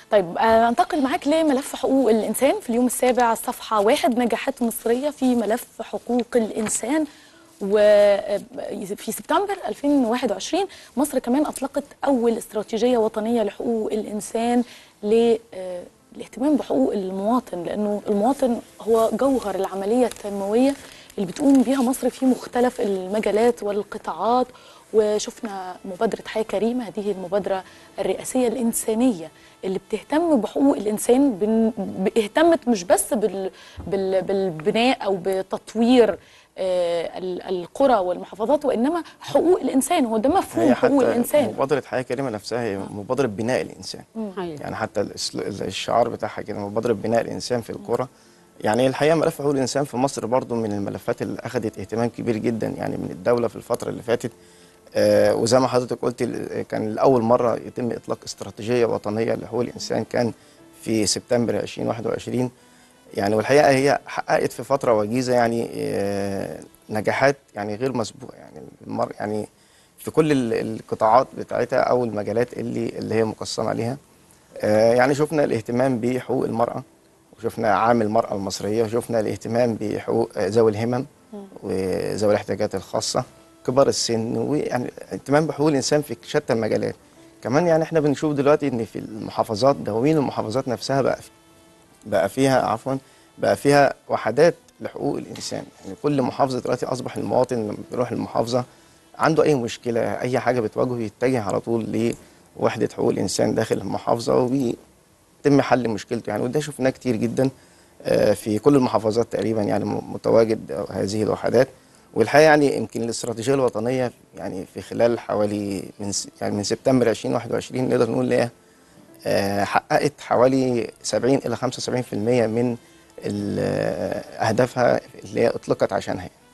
طيب آه، انتقل معاك لملف حقوق الانسان في اليوم السابع صفحه واحد نجاحات مصريه في ملف حقوق الانسان وفي سبتمبر 2021 مصر كمان اطلقت اول استراتيجيه وطنيه لحقوق الانسان للاهتمام بحقوق المواطن لانه المواطن هو جوهر العمليه التنمويه اللي بتقوم بيها مصر في مختلف المجالات والقطاعات وشفنا مبادرة حياة كريمة هذه المبادرة الرئاسية الإنسانية اللي بتهتم بحقوق الإنسان بن... ب- اهتمت مش بس بال... بال... بالبناء أو بتطوير آه، ال- القرى والمحافظات وإنما حقوق الإنسان هو ده مفهوم هي حقوق حتى الإنسان مبادرة حياة كريمة نفسها هي مبادرة بناء الإنسان أيوة. يعني حتى الاسل- الشعار بتاعها كده مبادرة بناء الإنسان في القرى يعني الحقيقة ملف حقوق الإنسان في مصر برضو من الملفات اللي أخذت اهتمام كبير جدا يعني من الدولة في الفترة اللي فاتت آه وزي ما حضرتك قلت ال- كان لأول مرة يتم إطلاق استراتيجية وطنية لحقوق الإنسان كان في سبتمبر 2021 يعني والحقيقة هي حققت في فترة وجيزة يعني آه نجاحات يعني غير مسبوقة يعني المر يعني في كل ال- القطاعات بتاعتها او المجالات اللي اللي هي مقسمه عليها آه، يعني شفنا الاهتمام بحقوق المراه وشفنا عام المراه المصريه وشفنا الاهتمام بحقوق آه، ذوي الهمم وذوي الاحتياجات الخاصه كبار السن ويعني اهتمام بحقوق الانسان في شتى المجالات كمان يعني احنا بنشوف دلوقتي ان في المحافظات دواوين المحافظات نفسها بقى بقى فيها عفوا بقى فيها وحدات لحقوق الانسان يعني كل محافظه دلوقتي اصبح المواطن لما بيروح المحافظه عنده اي مشكله اي حاجه بتواجهه يتجه على طول لوحده حقوق الانسان داخل المحافظه وبيتم حل مشكلته يعني وده شفناه كتير جدا آه، في كل المحافظات تقريبا يعني م- متواجد هذه الوحدات والحقيقه يعني يمكن الاستراتيجيه الوطنيه يعني في خلال حوالي من س- يعني من سبتمبر 2021 نقدر نقول ان هي آه، حققت حوالي 70 الى 75% من ال- آه، اهدافها اللي هي اطلقت عشانها